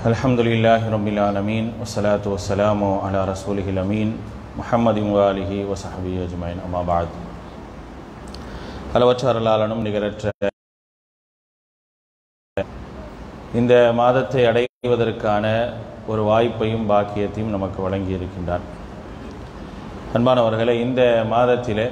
الحمد لله رب العالمين والصلاة والسلام على رسوله الأمين محمد وآله وصحبه أجمعين أما بعد அளவற்ற அருளாளனும் நிகரற்ற இந்த மாதத்தை அடைவதற்கான ஒரு வாய்ப்பையும் பாக்கியத்தையும் நமக்கு வழங்கி இருக்கின்றார் அன்பானவர்களே இந்த மாதத்திலே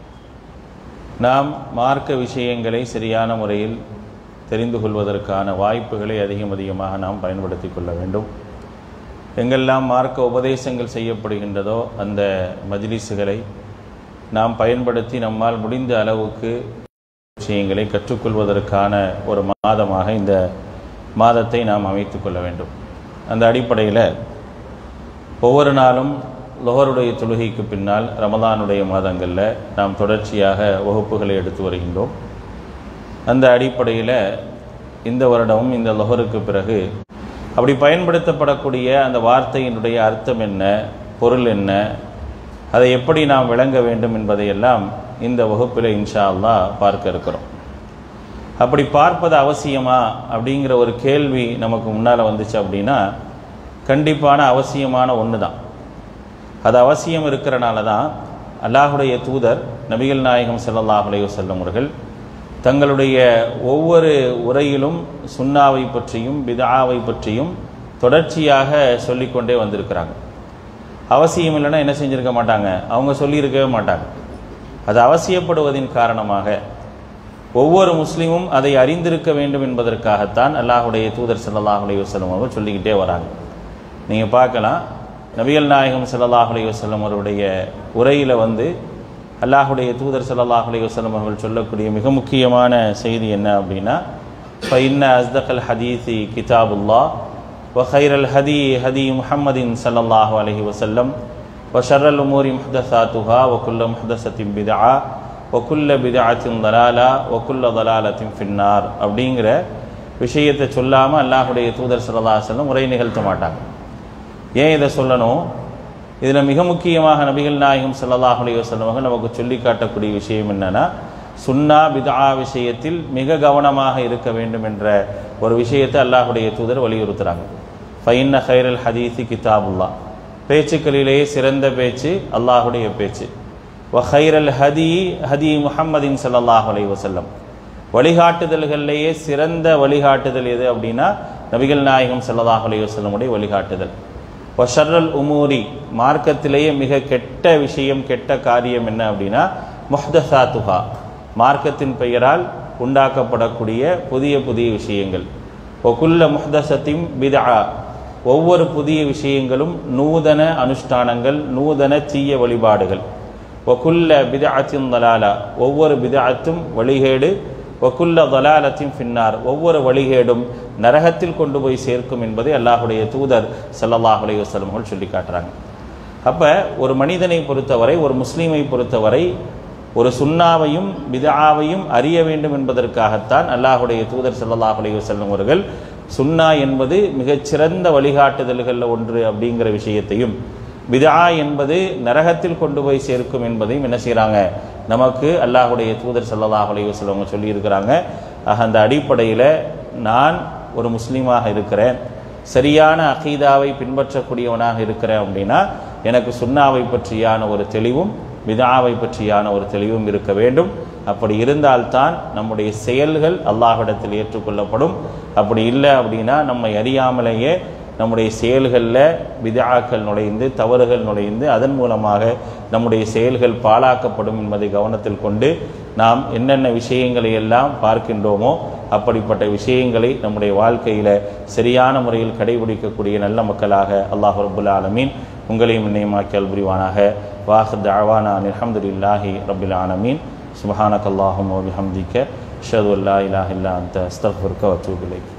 நாம் மார்க்க விஷயங்களை சரியான முறையில் தெரிந்து கொள்வதற்கான வாய்ப்புகளை அதிகம் அதிகமாக நாம் பயன்படுத்தி கொள்ள வேண்டும் எங்கெல்லாம் மார்க்க உபதேசங்கள் செய்யப்படுகின்றதோ அந்த மஜ்லிஸுகளை நாம் பயன்படுத்தி நம்மால் முடிந்த அளவுக்கு விஷயங்களை கற்றுக்கொள்வதற்கான ஒரு மாதமாக இந்த மாதத்தை நாம் அமைத்து கொள்ள வேண்டும் அந்த அடிப்படையில் ஒவ்வொரு நாளும் லொஹருடைய தொழுகைக்கு பின்னால் ரமதானுடைய மாதங்களில் நாம் தொடர்ச்சியாக வகுப்புகளை எடுத்து வருகின்றோம் அந்த அடிப்படையில் இந்த வருடமும் இந்த லொஹருக்கு பிறகு அப்படி பயன்படுத்தப்படக்கூடிய அந்த வார்த்தையினுடைய அர்த்தம் என்ன பொருள் என்ன அதை எப்படி நாம் விளங்க வேண்டும் என்பதையெல்லாம் இந்த வகுப்பில் இன்ஷா அல்லா பார்க்க இருக்கிறோம் அப்படி பார்ப்பது அவசியமா அப்படிங்கிற ஒரு கேள்வி நமக்கு முன்னால் வந்துச்சு அப்படின்னா கண்டிப்பான அவசியமான ஒன்று தான் அது அவசியம் இருக்கிறனால தான் அல்லாஹுடைய தூதர் நபிகள் நாயகம் ஸல்லல்லாஹு அலைஹி வஸல்லம் அவர்கள் தங்களுடைய ஒவ்வொரு உரையிலும் சுன்னாவை பற்றியும் பிதாவை பற்றியும் தொடர்ச்சியாக சொல்லிக்கொண்டே வந்திருக்கிறாங்க அவசியம் இல்லைன்னா என்ன செஞ்சிருக்க மாட்டாங்க அவங்க சொல்லியிருக்கவே மாட்டாங்க அது அவசியப்படுவதின் காரணமாக ஒவ்வொரு முஸ்லீமும் அதை அறிந்திருக்க வேண்டும் என்பதற்காகத்தான் அல்லாஹுடைய தூதர் ஸல்லல்லாஹு அலைஹி வஸல்லம் அவர்கள் சொல்லிக்கிட்டே வராங்க நீங்கள் பார்க்கலாம் நபிகள் நாயகம் ஸல்லல்லாஹு அலைஹி வஸல்லம் அவருடைய உரையில் வந்து அல்லாஹுடைய தூதர் ஸல்லல்லாஹு அலைஹி வஸல்லம் அவர்கள் சொல்லக்கூடிய மிக முக்கியமான செய்தி என்ன அப்படின்னா ஃபைன்ன அஸ்தகல் ஹதீசி கிதாபுல்லா وخير الهدي هدي محمد صلى الله عليه وسلم وشر الأمور محدثاتها وكل محدثة بدعة وكل بدعة ضلالة وكل ضلالة في النار அப்படிங்கிற விஷயத்தை சொல்லாமல் அல்லாஹுடைய தூதர் சல்லா செல்லம் உரை நிகழ்த்த மாட்டாங்க ஏன் இதை சொல்லணும் இதில் மிக முக்கியமாக நபிகள் நாயகம் சல்லாஹ் அலி வசல்லமர்கள் நமக்கு சொல்லி காட்டக்கூடிய விஷயம் என்னன்னா சுன்னா பிதா விஷயத்தில் மிக கவனமாக இருக்க வேண்டும் என்ற ஒரு விஷயத்தை அல்லாஹுடைய தூதர் வலியுறுத்துறாங்க ஃபைன்ன ஹைரல் ஹதீசி கிதாபுல்லா பேச்சுக்களிலேயே சிறந்த பேச்சு அல்லாஹுடைய பேச்சு வ ஹைரல் ஹதி ஹதி முஹம்மதின் சல்லாஹ் அலை வசல்லம் வழிகாட்டுதல்களிலேயே சிறந்த வழிகாட்டுதல் எது அப்படின்னா நபிகள் நாயகம் சல்லாஹ் அலை வசல்லமுடைய வழிகாட்டுதல் ஒஷர்ரல் உமூரி மார்க்கத்திலேயே மிக கெட்ட விஷயம் கெட்ட காரியம் என்ன அப்படின்னா முஹ்தசாத்துஹா மார்க்கத்தின் பெயரால் உண்டாக்கப்படக்கூடிய புதிய புதிய விஷயங்கள் ஒகுல்ல முஹ்தசத்தின் பிதா ஒவ்வொரு புதிய விஷயங்களும் நூதன அனுஷ்டானங்கள் நூதன தீய வழிபாடுகள் ஒகுல்ல பிதாத்தின் தலாலா ஒவ்வொரு பிதாத்தும் வழிகேடு ஒகுல்ல தலாலத்தின் பின்னார் ஒவ்வொரு வழிகேடும் நரகத்தில் கொண்டு போய் சேர்க்கும் என்பதை அல்லாஹுடைய தூதர் சல்லல்லாஹ் அலைஹி வஸல்லம் சொல்லி காட்டுறாங்க அப்போ ஒரு மனிதனை பொறுத்தவரை ஒரு முஸ்லீமை பொறுத்தவரை ஒரு சுண்ணாவையும் பிதாவையும் அறிய வேண்டும் என்பதற்காகத்தான் அல்லாஹுடைய தூதர் சல்லாஹ் அலைஹி வஸல்லம் அவர்கள் சுன்னா என்பது மிகச்சிறந்த வழிகாட்டுதல்களில் ஒன்று அப்படிங்கிற விஷயத்தையும் பிதா என்பது நரகத்தில் கொண்டு போய் சேர்க்கும் என்பதையும் என்ன செய்கிறாங்க நமக்கு அல்லாஹுடைய தூதர் சல்லாஹ் அலைஹி வஸல்லம் சொல்லியிருக்கிறாங்க ஆக அந்த அடிப்படையில் நான் ஒரு முஸ்லீமாக இருக்கிறேன் சரியான அகீதாவை பின்பற்றக்கூடியவனாக இருக்கிறேன் அப்படின்னா எனக்கு சுண்ணாவை பற்றியான ஒரு தெளிவும் விதாவை பற்றியான ஒரு தெளிவும் இருக்க வேண்டும் அப்படி இருந்தால்தான் நம்முடைய செயல்கள் அல்லாஹிடத்தில் ஏற்றுக்கொள்ளப்படும் அப்படி இல்லை அப்படின்னா நம்மை அறியாமலேயே நம்முடைய செயல்களில் விதாக்கள் நுழைந்து தவறுகள் நுழைந்து அதன் மூலமாக நம்முடைய செயல்கள் பாழாக்கப்படும் என்பதை கவனத்தில் கொண்டு நாம் என்னென்ன விஷயங்களை எல்லாம் பார்க்கின்றோமோ அப்படிப்பட்ட விஷயங்களை நம்முடைய வாழ்க்கையில் சரியான முறையில் கடைபிடிக்கக்கூடிய நல்ல மக்களாக அல்லாஹ் ரபுல் ஆலமீன் உங்களையும் நினைமாக்கல் புரிவானாக வாஹத் அவானா அலமதுல்லாஹி ரபுல் ஆலமீன் சுபஹானக் அல்லாஹும் வபிஹம்திக்க ஷது அல்லா இலாஹ் இல்லா அந்த அஸ்தஃபுர்க வத்தூபிலைக்